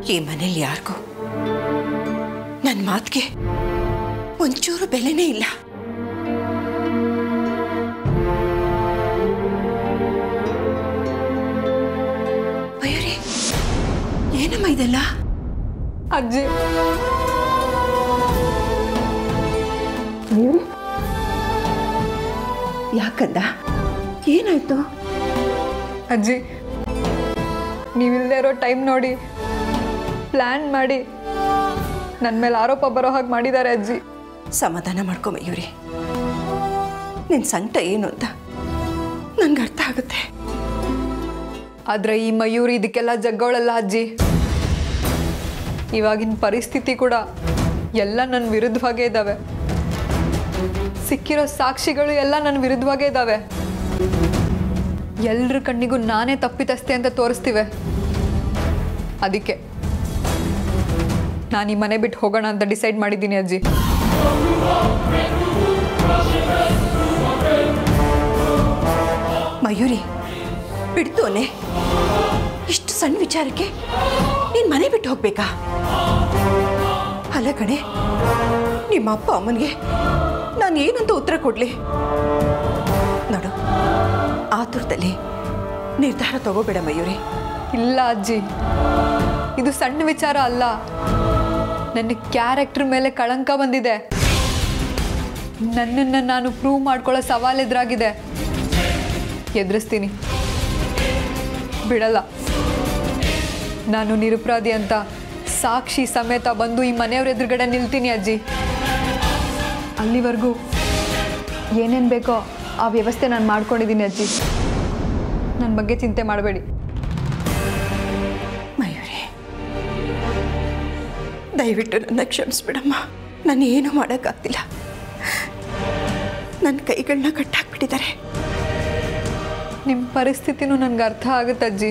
ಈ ಮನೇಲಿ ಯಾರಿಗೂ ನನ್ನ ಮಾತಿಗೆ ಒಂಚೂರು ಬೆಲೆನೇ ಇಲ್ಲ ಮಯೂರಿ ಏನಮ್ಮ ಇದೆಲ್ಲ ಅಜ್ಜಿ ಮಯೂರಿ ಯಾಕಂದ ಏನಾಯ್ತು ಅಜ್ಜಿ ನೀವಿಲ್ಲದೆ ಇರೋ ಟೈಮ್ ನೋಡಿ ಪ್ಲ್ಯಾನ್ ಮಾಡಿ ನನ್ನ ಮೇಲೆ ಆರೋಪ ಬರೋ ಹಾಗೆ ಮಾಡಿದ್ದಾರೆ ಅಜ್ಜಿ ಸಮಾಧಾನ ಮಾಡ್ಕೊ ಮಯೂರಿ ನಿನ್ನ ಸಂಕಟ ಏನು ಅಂತ ನನ್ಗೆ ಅರ್ಥ ಆಗುತ್ತೆ ಆದರೆ ಈ ಮಯೂರಿ ಇದಕ್ಕೆಲ್ಲ ಜಗ್ಗೋಳಲ್ಲ ಅಜ್ಜಿ ಇವಾಗಿನ ಪರಿಸ್ಥಿತಿ ಕೂಡ ಎಲ್ಲ ನನ್ನ ವಿರುದ್ಧವಾಗೇ ಇದ್ದಾವೆ ಸಿಕ್ಕಿರೋ ಸಾಕ್ಷಿಗಳು ಎಲ್ಲ ನನ್ನ ವಿರುದ್ಧವಾಗೇ ಇದ್ದಾವೆ ಎಲ್ರ ಕಣ್ಣಿಗೂ ನಾನೇ ತಪ್ಪಿತಸ್ತೆ ಅಂತ ತೋರಿಸ್ತಿವೆ ಅದಕ್ಕೆ ನಾನು ಈ ಮನೆ ಬಿಟ್ಟು ಹೋಗೋಣ ಅಂತ ಡಿಸೈಡ್ ಮಾಡಿದ್ದೀನಿ ಅಜ್ಜಿ ಮಯೂರಿ ಬಿಡ್ತು ಅನ್ನೆ ಇಷ್ಟು ಸಣ್ಣ ವಿಚಾರಕ್ಕೆ ನೀನು ಮನೆ ಬಿಟ್ಟು ಹೋಗ್ಬೇಕಾ ಅಲ್ಲ ಕಣೆ ನಿಮ್ಮ ಅಪ್ಪ ಅಮ್ಮನಿಗೆ ನಾನು ಏನಂತ ಉತ್ತರ ಕೊಡಲಿ ನೋಡು ಆತುರದಲ್ಲಿ ನಿರ್ಧಾರ ತಗೋಬೇಡ ಮಯೂರಿ ಇಲ್ಲ ಅಜ್ಜಿ ಇದು ಸಣ್ಣ ವಿಚಾರ ಅಲ್ಲ ನನ್ನ ಕ್ಯಾರೆಕ್ಟರ್ ಮೇಲೆ ಕಳಂಕ ಬಂದಿದೆ ನನ್ನನ್ನು ನಾನು ಪ್ರೂವ್ ಮಾಡ್ಕೊಳ್ಳೋ ಸವಾಲು ಎದುರಾಗಿದೆ ಎದುರಿಸ್ತೀನಿ ಬಿಡಲ್ಲ ನಾನು ನಿರಪರಾಧಿ ಅಂತ ಸಾಕ್ಷಿ ಸಮೇತ ಬಂದು ಈ ಮನೆಯವ್ರ ಎದುರುಗಡೆ ನಿಲ್ತೀನಿ ಅಜ್ಜಿ ಅಲ್ಲಿವರೆಗೂ ಏನೇನು ಬೇಕೋ ಆ ವ್ಯವಸ್ಥೆ ನಾನು ಮಾಡ್ಕೊಂಡಿದ್ದೀನಿ ಅಜ್ಜಿ ನನ್ನ ಬಗ್ಗೆ ಚಿಂತೆ ಮಾಡಬೇಡಿ ಮಯೂರಿ ದಯವಿಟ್ಟು ನನ್ನ ಕ್ಷಮಿಸ್ಬಿಡಮ್ಮ ನಾನು ಏನು ಮಾಡೋಕ್ಕಾಗ್ತಿಲ್ಲ ನನ್ನ ಕೈಗಳನ್ನ ಕಟ್ಟಾಕ್ಬಿಟ್ಟಿದ್ದಾರೆ ನಿಮ್ಮ ಪರಿಸ್ಥಿತಿನೂ ನನಗೆ ಅರ್ಥ ಆಗುತ್ತೆ ಅಜ್ಜಿ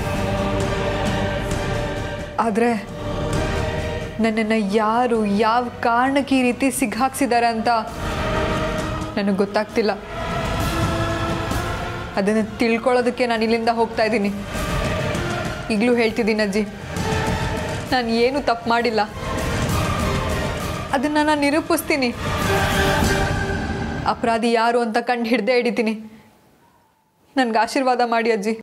ಆದರೆ ನನ್ನನ್ನು ಯಾರು ಯಾವ ಕಾರಣಕ್ಕೆ ಈ ರೀತಿ ಸಿಗ್ಹಾಕ್ಸಿದ್ದಾರೆ ಅಂತ ನನಗೆ ಗೊತ್ತಾಗ್ತಿಲ್ಲ ಅದನ್ನು ತಿಳ್ಕೊಳ್ಳೋದಕ್ಕೆ ನಾನು ಇಲ್ಲಿಂದ ಹೋಗ್ತಾ ಇದ್ದೀನಿ ಈಗಲೂ ಹೇಳ್ತಿದ್ದೀನಿ ಅಜ್ಜಿ ನಾನು ಏನು ತಪ್ಪು ಮಾಡಿಲ್ಲ ಅದನ್ನು ನಾನು ನಿರೂಪಿಸ್ತೀನಿ ಅಪರಾಧಿ ಯಾರು ಅಂತ ಕಂಡು ಹಿಡ್ದೇ ಹಿಡಿತೀನಿ ನನ್ಗೆ ಆಶೀರ್ವಾದ ಮಾಡಿ ಅಜ್ಜಿ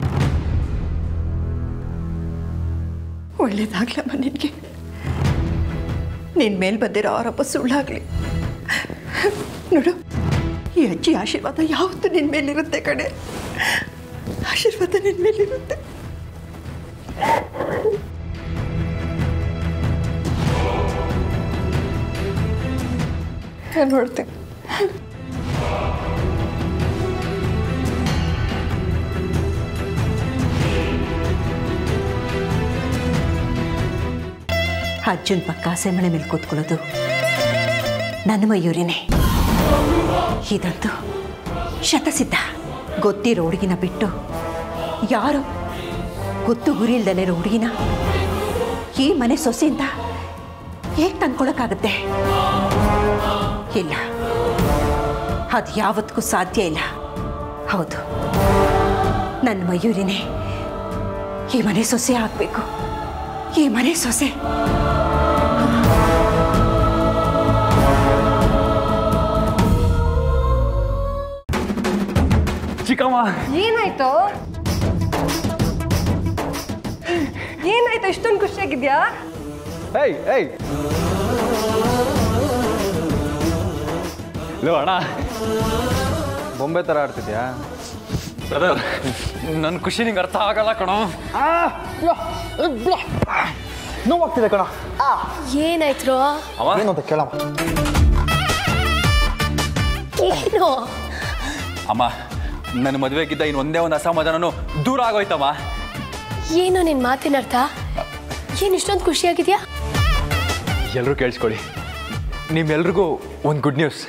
ಒಳ್ಳೇದಾಗ್ಲಮ್ಮ ನಿನಗೆ ನಿನ್ನ ಮೇಲೆ ಬಂದಿರೋ ಆರೋಪ ಸುಳ್ಳಾಗಲಿ ನೋಡು ಈ ಅಜ್ಜಿ ಆಶೀರ್ವಾದ ಯಾವತ್ತೂ ನಿನ್ನ ಮೇಲಿರುತ್ತೆ ಕಣೆ ಆಶೀರ್ವಾದ ನಿನ್ನ ಮೇಲಿರುತ್ತೆ ನೋಡ್ತೀನಿ ಅಜ್ಜನ ಪಕ್ಕ ಸೆಮಣೆ ಮೇಲೆ ಕೂತ್ಕೊಳ್ಳೋದು ನನ್ನ ಮಯೂರಿನೇ ಇದಂತೂ ಶತಸಿದ್ಧ ಗೊತ್ತಿರೋ ಹುಡುಗಿನ ಬಿಟ್ಟು ಯಾರು ಗೊತ್ತು ಗುರಿ ಇಲ್ದಲೇ ಇರೋ ಹುಡುಗಿನ ಈ ಮನೆ ಸೊಸೆಯಿಂದ ಹೇಗೆ ತಂದ್ಕೊಳಕ್ಕಾಗುತ್ತೆ ಇಲ್ಲ ಅದು ಯಾವತ್ತಿಗೂ ಸಾಧ್ಯ ಇಲ್ಲ ಹೌದು ನನ್ನ ಮಯೂರಿನೇ ಈ ಮನೆ ಸೊಸೆ ಆಗಬೇಕು ಈ ಮನೆ ಸೊಸೆ ಚಿಕ್ಕಮ್ಮ ಏನಾಯ್ತು ಏನಾಯ್ತು ಇಷ್ಟೊಂದು ಖುಷಿಯಾಗಿದ್ಯಾ ಏಯ್ ಏಯ್ ಲೋ ಅಣ್ಣ ಬೊಂಬೆ ಥರ ಆಡ್ತಿದ್ಯಾ ಬ್ರದರ್ ನನ್ನ ಖುಷಿ ನಿಂಗೆ ಅರ್ಥ ಆಗಲ್ಲ ಕಣೋ ನೋವಾಗ್ತಿದೆ ಕಣ ಏನಾಯ್ತು ಅವ ಏನು ಅಂತ ಕೇಳಮ್ಮ ಏನು ಅಮ್ಮ ನನ್ನ ಮದುವೆಗಿದ್ದ ಇನ್ನು ಒಂದೇ ಒಂದು ಅಸಮಾಧಾನನು ದೂರ ಆಗೋಯ್ತಮ್ಮ ಏನು ನಿನ್ ಮಾತಿನ ಅರ್ಥ ಏನ್ ಇಷ್ಟೊಂದು ಖುಷಿಯಾಗಿದ್ಯಾ ಎಲ್ಲರೂ ಕೇಳಿಸ್ಕೊಳ್ಳಿ ನಿಮ್ಮೆಲ್ರಿಗೂ ಒಂದು ಗುಡ್ ನ್ಯೂಸ್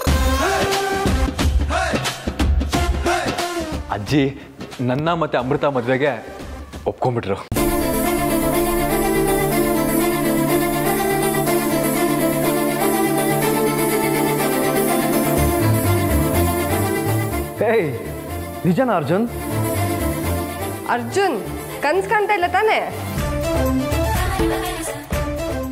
ಅಜ್ಜಿ ನನ್ನ ಮತ್ತೆ ಅಮೃತ ಮದುವೆಗೆ ಒಪ್ಕೊಂಡ್ಬಿಟ್ರು ಏಯ್ ನಿಜನಾ ಅರ್ಜುನ್ ಅರ್ಜುನ್ ಕನ್ಸ್ ಕಾಣ್ತಾ ಇಲ್ಲ ತಾನೇ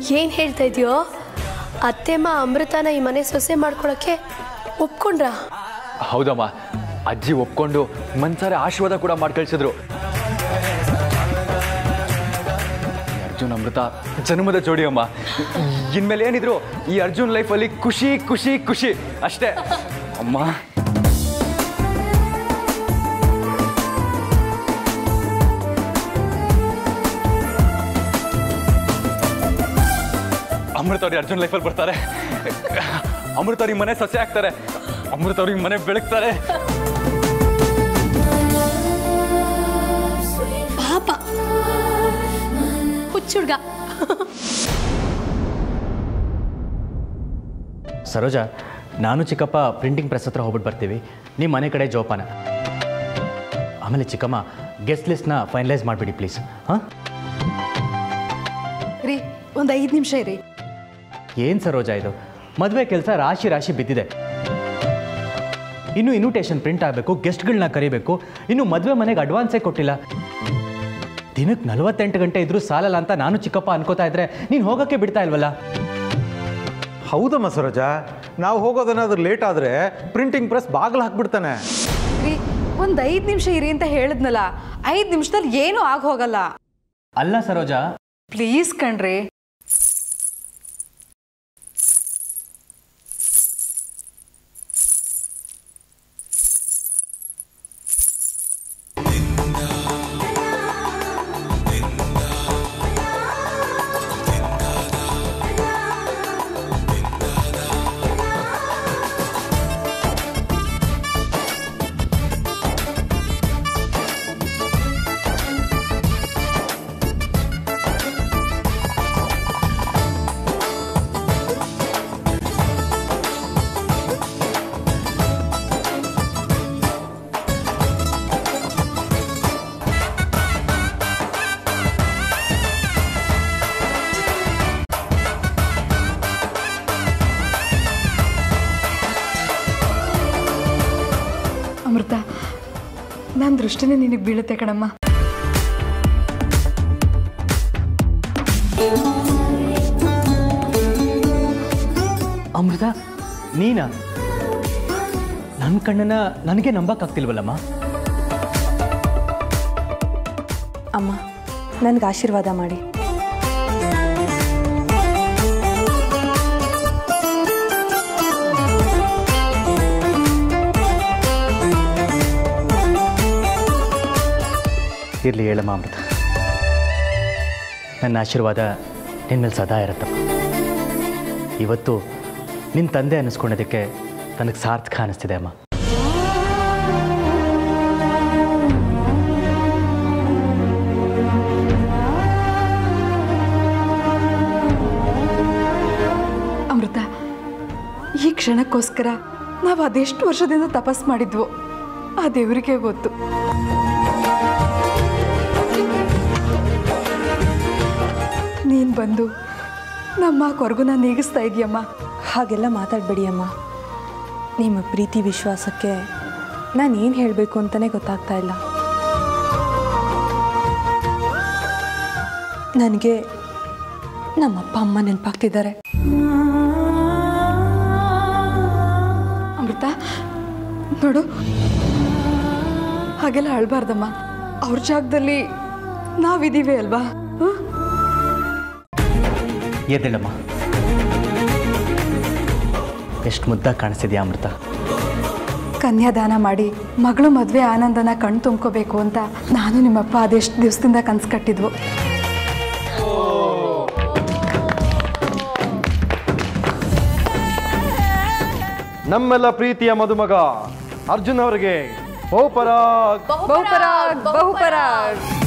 ಏನು ಹೇಳ್ತಾ ಇದೆಯೋ ಅತ್ತೆಮ್ಮ ಅಮೃತನ ಈ ಮನೆ ಸೊಸೆ ಮಾಡ್ಕೊಳಕ್ಕೆ ಒಪ್ಕೊಂಡ್ರಾ ಹೌದಮ್ಮ ಅಜ್ಜಿ ಒಪ್ಕೊಂಡು ಮನ್ಸಾರೆ ಆಶೀರ್ವಾದ ಕೂಡ ಮಾಡಿ ಕಳಿಸಿದ್ರು ಅರ್ಜುನ್ ಅಮೃತ ಜನ್ಮದ ಜೋಡಿ ಅಮ್ಮ ಇನ್ಮೇಲೆ ಏನಿದ್ರು ಈ ಅರ್ಜುನ್ ಲೈಫಲ್ಲಿ ಖುಷಿ ಖುಷಿ ಖುಷಿ ಅಷ್ಟೇ ಅಮ್ಮ ಅಮೃತ ಅವ್ರಿಗೆ ಅರ್ಜುನ್ ಲೈಫಲ್ಲಿ ಬರ್ತಾರೆ ಅಮೃತ ಅವ್ರಿಗೆ ಮನೆ ಸಸ್ಯ ಆಗ್ತಾರೆ ಅಮೃತ ಅವ್ರಿಗೆ ಮನೆ ಬೆಳಗ್ತಾರೆ ಪಾಪ ಹುಚ್ಚುಡ್ಗ ಸರೋಜ ನಾನು ಚಿಕ್ಕಪ್ಪ ಪ್ರಿಂಟಿಂಗ್ ಪ್ರೆಸ್ ಹತ್ರ ಹೋಗ್ಬಿಟ್ಟು ಬರ್ತೀವಿ ನಿಮ್ಮ ಮನೆ ಕಡೆ ಜೋಪಾನ ಆಮೇಲೆ ಚಿಕ್ಕಮ್ಮ ಗೆಸ್ಟ್ ಲಿಸ್ಟ್ನ ಫೈನಲೈಸ್ ಮಾಡಿಬಿಡಿ ಪ್ಲೀಸ್ ಹಾಂ ರೀ ಒಂದು ಐದು ನಿಮಿಷ ಇರಿ ಏನು ಸರೋಜ ಇದು ಮದುವೆ ಕೆಲಸ ರಾಶಿ ರಾಶಿ ಬಿದ್ದಿದೆ ಇನ್ನು ಇನ್ವಿಟೇಷನ್ ಪ್ರಿಂಟ್ ಆಗಬೇಕು ಗೆಸ್ಟ್ಗಳನ್ನ ಕರಿಬೇಕು ಇನ್ನು ಮದುವೆ ಮನೆಗೆ ಅಡ್ವಾನ್ಸೇ ಕೊಟ್ಟಿಲ್ಲ ದಿನಕ್ಕೆ ನಲವತ್ತೆಂಟು ಗಂಟೆ ಇದ್ರೂ ಸಾಲಲ್ಲ ಅಂತ ನಾನು ಚಿಕ್ಕಪ್ಪ ಅನ್ಕೋತಾ ಇದ್ರೆ ನೀನು ಹೋಗೋಕ್ಕೆ ಬಿಡ್ತಾ ಇಲ್ವಲ್ಲ ಹೌದಮ್ಮ ಸರೋಜ ನಾವು ಹೋಗೋದೇನಾದ್ರೂ ಲೇಟ್ ಆದರೆ ಪ್ರಿಂಟಿಂಗ್ ಪ್ರೆಸ್ ಬಾಗಿಲು ಹಾಕ್ಬಿಡ್ತಾನೆ ರೀ ಒಂದು ಐದು ನಿಮಿಷ ಇರಿ ಅಂತ ಹೇಳಿದ್ನಲ್ಲ ಐದು ನಿಮಿಷದಲ್ಲಿ ಏನೂ ಆಗ ಹೋಗಲ್ಲ ಅಲ್ಲ ಸರೋಜ ಪ್ಲೀಸ್ ಕಣ್ರಿ ಅಮೃತ ನನ್ನ ದೃಷ್ಟಿನೇ ನಿನಗೆ ಬೀಳುತ್ತೆ ಕಣಮ್ಮ ಅಮೃತ ನೀನಾ ನನ್ನ ಕಣ್ಣನ್ನ ನನಗೆ ನಂಬಕ್ಕಾಗ್ತಿಲ್ವಲ್ಲಮ್ಮ ಅಮ್ಮ ನನಗೆ ಆಶೀರ್ವಾದ ಮಾಡಿ ಇರಲಿ ಹೇಳಮ್ಮ ಅಮೃತ ನನ್ನ ಆಶೀರ್ವಾದ ನಿನ್ನ ಮೇಲೆ ಸದಾ ಇರುತ್ತಮ್ಮ ಇವತ್ತು ನಿನ್ನ ತಂದೆ ಅನ್ನಿಸ್ಕೊಳ್ಳೋದಕ್ಕೆ ನನಗೆ ಸಾರ್ಥಕ ಅನ್ನಿಸ್ತಿದೆ ಅಮ್ಮ ಅಮೃತ ಈ ಕ್ಷಣಕ್ಕೋಸ್ಕರ ನಾವು ಅದೆಷ್ಟು ವರ್ಷದಿಂದ ತಪಸ್ ಮಾಡಿದ್ವು ಆ ದೇವರಿಗೆ ಗೊತ್ತು ನೀನು ಬಂದು ನಮ್ಮ ಕೊರಗುನ ನೀಗಿಸ್ತಾ ಇದೆಯಮ್ಮ ಹಾಗೆಲ್ಲ ಮಾತಾಡಬೇಡಿ ಅಮ್ಮ ನಿಮ್ಮ ಪ್ರೀತಿ ವಿಶ್ವಾಸಕ್ಕೆ ನಾನು ಏನು ಹೇಳಬೇಕು ಅಂತಲೇ ಗೊತ್ತಾಗ್ತಾ ಇಲ್ಲ ನನಗೆ ನಮ್ಮಪ್ಪ ಅಮ್ಮ ನೆನಪಾಗ್ತಿದ್ದಾರೆ ಅಮೃತ ನೋಡು ಹಾಗೆಲ್ಲ ಅಳ್ಬಾರ್ದಮ್ಮ ಅವ್ರ ಜಾಗದಲ್ಲಿ ನಾವಿದ್ದೀವಿ ಅಲ್ವಾ ಹ್ಞೂ ಎದ್ದೇಳಮ್ಮ ಎಷ್ಟು ಮುದ್ದಾಗಿ ಕಾಣಿಸ್ತಿದ್ಯಾ ಅಮೃತ ಕನ್ಯಾದಾನ ಮಾಡಿ ಮಗಳು ಮದುವೆ ಆನಂದನ ಕಣ್ ತುಂಬ್ಕೋಬೇಕು ಅಂತ ನಾನು ನಿಮ್ಮಪ್ಪ ಅದೆಷ್ಟು ದಿವಸದಿಂದ ಕನ್ಸು ಕಟ್ಟಿದ್ವು ನಮ್ಮೆಲ್ಲ ಪ್ರೀತಿಯ ಮದುಮಗ ಅರ್ಜುನ್ ಅವರಿಗೆ ಬಹುಪರಾಗ್ ಬಹುಪರಾಗ್ ಬಹುಪರಾಗ್